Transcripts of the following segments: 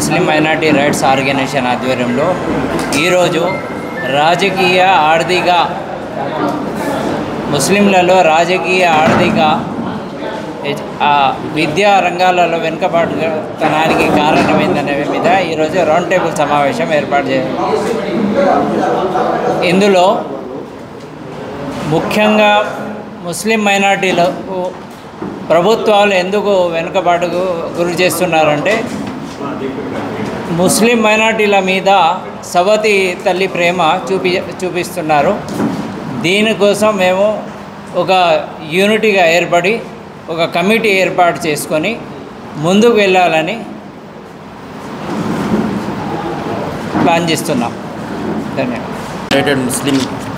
ముస్లిం minority rights organisation ఆధ్వర్యంలో ఈరోజు రాజకీయ ఆర్థిక ముస్లింలలో రాజకీయ ఆర్థిక ఎజ్- ఆ విద్యా రంగాలలో వెనుకబాటుతనానికి కారణమైందనే మీద ఈరోజు రౌండ్ టేబుల్ సమావేశం ఏర్పాటు చేయాలి ఇందులో ముఖ్యంగా ముస్లిం మైనార్టీలకు ప్రభుత్వాలు ఎందుకు వెనుకబాటుకు గురి చేస్తున్నారంటే ముస్లిం మైనార్టీల మీద సవతి తల్లి ప్రేమ చూపి చూపిస్తున్నారు దీనికోసం మేము ఒక యూనిటీగా ఏర్పడి ఒక కమిటీ ఏర్పాటు చేసుకొని ముందుకు వెళ్ళాలని ప్లాన్ చేస్తున్నాం ధన్యవాదాలు యునైటెడ్ ముస్లిం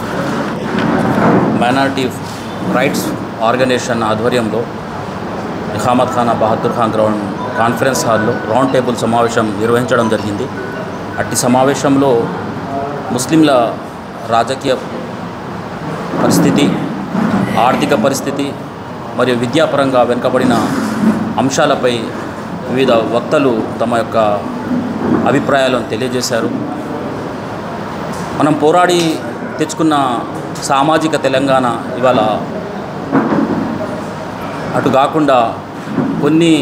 మైనారిటీ రైట్స్ ఆర్గనైజేషన్ ఆధ్వర్యంలో నిహామద్ ఖానా బహదూర్ ఖాన్ గ్రౌండ్ కాన్ఫరెన్స్ హాల్లో రౌండ్ టేబుల్ సమావేశం నిర్వహించడం జరిగింది అట్టి సమావేశంలో ముస్లింల రాజకీయ పరిస్థితి ఆర్థిక పరిస్థితి మరియు విద్యాపరంగా వెనుకబడిన అంశాలపై వివిధ వక్తలు తమ యొక్క అభిప్రాయాలను తెలియజేశారు మనం పోరాడి తెచ్చుకున్న సామాజిక తెలంగాణ ఇవాళ అటు కాకుండా కొన్ని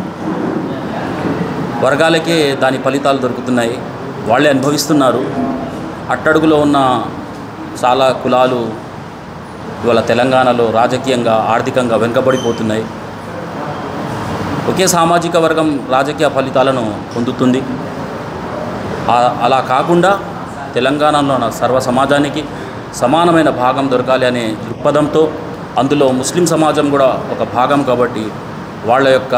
వర్గాలకే దాని ఫలితాలు దొరుకుతున్నాయి వాళ్ళే అనుభవిస్తున్నారు అట్టడుగులో ఉన్న చాలా కులాలు ఇవాళ తెలంగాణలో రాజకీయంగా ఆర్థికంగా వెనుకబడిపోతున్నాయి ఒకే సామాజిక వర్గం రాజకీయ ఫలితాలను పొందుతుంది ఆ- అలా కాకుండా తెలంగాణలో ఉన్న సర్వ సమాజానికి సమానమైన భాగం దొరకాలి అనే దృక్పథంతో అందులో ముస్లిం సమాజం కూడా ఒక భాగం కాబట్టి వాళ్ళ యొక్క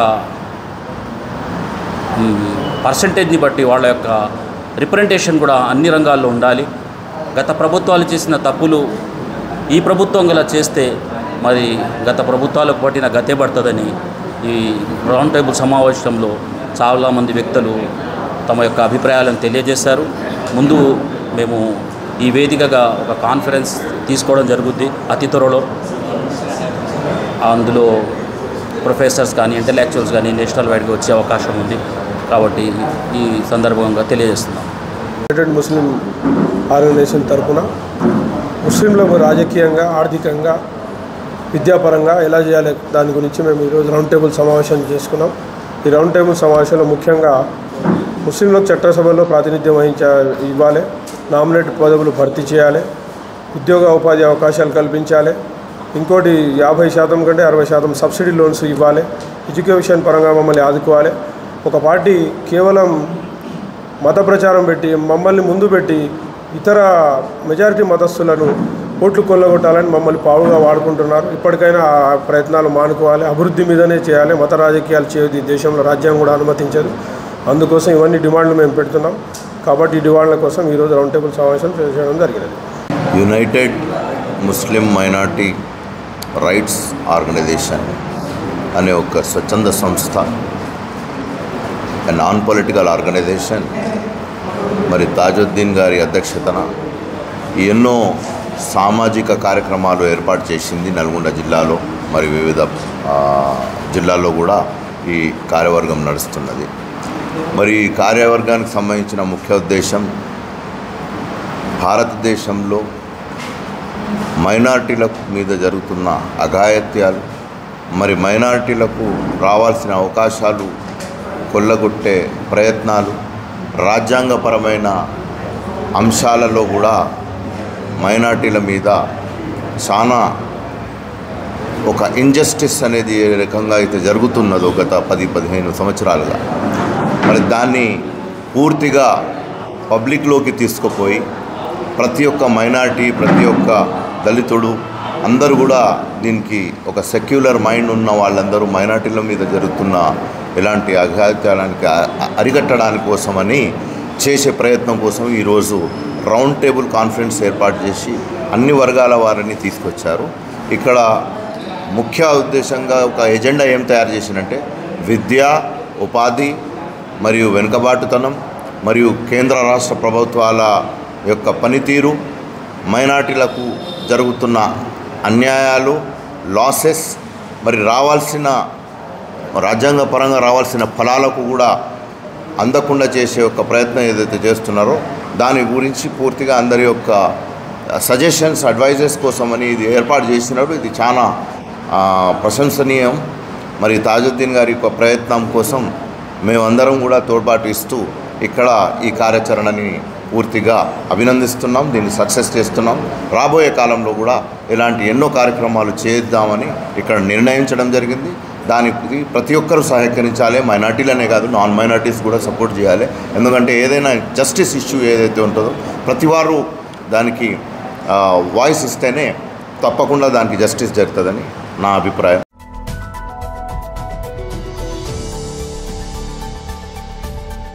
పర్సంటేజ్ని బట్టి వాళ్ళ యొక్క రిప్రజెంటేషన్ కూడా అన్ని రంగాల్లో ఉండాలి గత ప్రభుత్వాలు చేసిన తప్పులు ఈ ప్రభుత్వం గల చేస్తే మరి గత ప్రభుత్వాలకు పట్టిన గతే పడుతుందని ఈ రౌండ్ టేబుల్ సమావేశంలో చాలామంది వ్యక్తులు తమ యొక్క అభిప్రాయాలను తెలియజేశారు ముందు మేము ఈ వేదికగా ఒక కాన్ఫరెన్స్ తీసుకోవడం జరుగుద్ది అతి త్వరలో అందులో ప్రొఫెసర్స్ కానీ ఇంటలెక్చువల్స్ కానీ నేషనల్ వైడ్గా వచ్చే అవకాశం ఉంది కాబట్టి ఈ సందర్భంగా తెలియజేస్తున్నాం యునైటెడ్ ముస్లిం ఆర్గనైజేషన్ తరపున ముస్లింలకు రాజకీయంగా ఆర్థికంగా విద్యాపరంగా ఎలా చేయాలి దాని గురించి మేము ఈరోజు రౌండ్ టేబుల్ సమావేశం చేసుకున్నాం ఈ రౌండ్ టేబుల్ సమావేశంలో ముఖ్యంగా ముస్లింలకు చట్టసభలో ప్రాతినిధ్యం వహించ ఇవ్వాలి నామినేట్ పదవులు భర్తీ చేయాలి ఉద్యోగ ఉపాధి అవకాశాలు కల్పించాలి ఇంకోటి యాభై శాతం కంటే అరవై శాతం సబ్సిడీ లోన్స్ ఇవ్వాలి ఎడ్యుకేషన్ పరంగా మమ్మల్ని ఆదుకోవాలి ఒక పార్టీ కేవలం మత ప్రచారం పెట్టి మమ్మల్ని ముందు పెట్టి ఇతర మెజారిటీ మతస్థులను ఓట్లు కొల్లగొట్టాలని మమ్మల్ని పావుగా వాడుకుంటున్నారు ఇప్పటికైనా ఆ ప్రయత్నాలు మానుకోవాలి అభివృద్ధి మీదనే చేయాలి మత రాజకీయాలు చేయదు ఈ దేశంలో రాజ్యాంగం కూడా అనుమతించదు అందుకోసం ఇవన్నీ డిమాండ్లు మేము పెడుతున్నాం కాబట్టి ఈ డిమాండ్ల కోసం ఈరోజు రౌండ్ టేబుల్ సమావేశం చేయడం జరిగినది యునైటెడ్ ముస్లిం మైనార్టీ రైట్స్ ఆర్గనైజేషన్ అనే ఒక స్వచ్ఛంద సంస్థ నాన్ పొలిటికల్ ఆర్గనైజేషన్ మరి తాజుద్దీన్ గారి అధ్యక్షతన ఎన్నో సామాజిక కార్యక్రమాలు ఏర్పాటు చేసింది నల్గొండ జిల్లాలో మరి వివిధ ఆ, జిల్లాల్లో కూడా ఈ కార్యవర్గం నడుస్తున్నది మరి ఈ కార్యవర్గానికి సంబంధించిన ముఖ్య ఉద్దేశం భారతదేశంలో మైనార్టీల మీద జరుగుతున్న అఘాయత్యాలు మరి మైనార్టీలకు రావాల్సిన అవకాశాలు కొల్లగొట్టే ప్రయత్నాలు రాజ్యాంగపరమైన అంశాలలో కూడా మైనార్టీల మీద చాలా ఒక ఇంజస్టిస్ అనేది ఏ రకంగా అయితే జరుగుతున్నదో గత పది పదిహేను సంవత్సరాలుగా మరి దాన్ని పూర్తిగా పబ్లిక్లోకి తీసుకుపోయి ప్రతి ఒక్క మైనార్టీ ప్రతి ఒక్క దళితుడు అందరూ కూడా దీనికి ఒక సెక్యులర్ మైండ్ ఉన్న వాళ్ళందరూ మైనార్టీల మీద జరుగుతున్న ఇలాంటి అఘాత్యాలానికి అరికట్టడానికి కోసమని చేసే ప్రయత్నం కోసం ఈరోజు రౌండ్ టేబుల్ కాన్ఫరెన్స్ ఏర్పాటు చేసి అన్ని వర్గాల వారిని తీసుకొచ్చారు ఇక్కడ ముఖ్య ఉద్దేశంగా ఒక ఎజెండా ఏం తయారు చేసినంటే విద్య ఉపాధి మరియు వెనుకబాటుతనం మరియు కేంద్ర రాష్ట్ర ప్రభుత్వాల యొక్క పనితీరు మైనార్టీలకు జరుగుతున్న అన్యాయాలు లాసెస్ మరి రావాల్సిన రాజ్యాంగపరంగా రావాల్సిన ఫలాలకు కూడా అందకుండా చేసే ఒక ప్రయత్నం ఏదైతే చేస్తున్నారో దాని గురించి పూర్తిగా అందరి యొక్క సజెషన్స్ అడ్వైజెస్ కోసమని ఇది ఏర్పాటు చేసినప్పుడు ఇది చాలా ఆ, ప్రశంసనీయం మరి తాజుద్దీన్ గారి యొక్క ప్రయత్నం కోసం మేమందరం కూడా తోడ్పాటు ఇస్తూ ఇక్కడ ఈ కార్యాచరణని పూర్తిగా అభినందిస్తున్నాం దీన్ని సక్సెస్ చేస్తున్నాం రాబోయే కాలంలో కూడా ఇలాంటి ఎన్నో కార్యక్రమాలు చేద్దామని ఇక్కడ నిర్ణయించడం జరిగింది దానికి ప్రతి ఒక్కరూ సహకరించాలి మైనార్టీలనే కాదు నాన్ మైనార్టీస్ కూడా సపోర్ట్ చేయాలి ఎందుకంటే ఏదైనా జస్టిస్ ఇష్యూ ఏదైతే ఉంటుందో ప్రతి వారు దానికి వాయిస్ ఇస్తేనే తప్పకుండా దానికి జస్టిస్ జరుగుతుందని నా అభిప్రాయం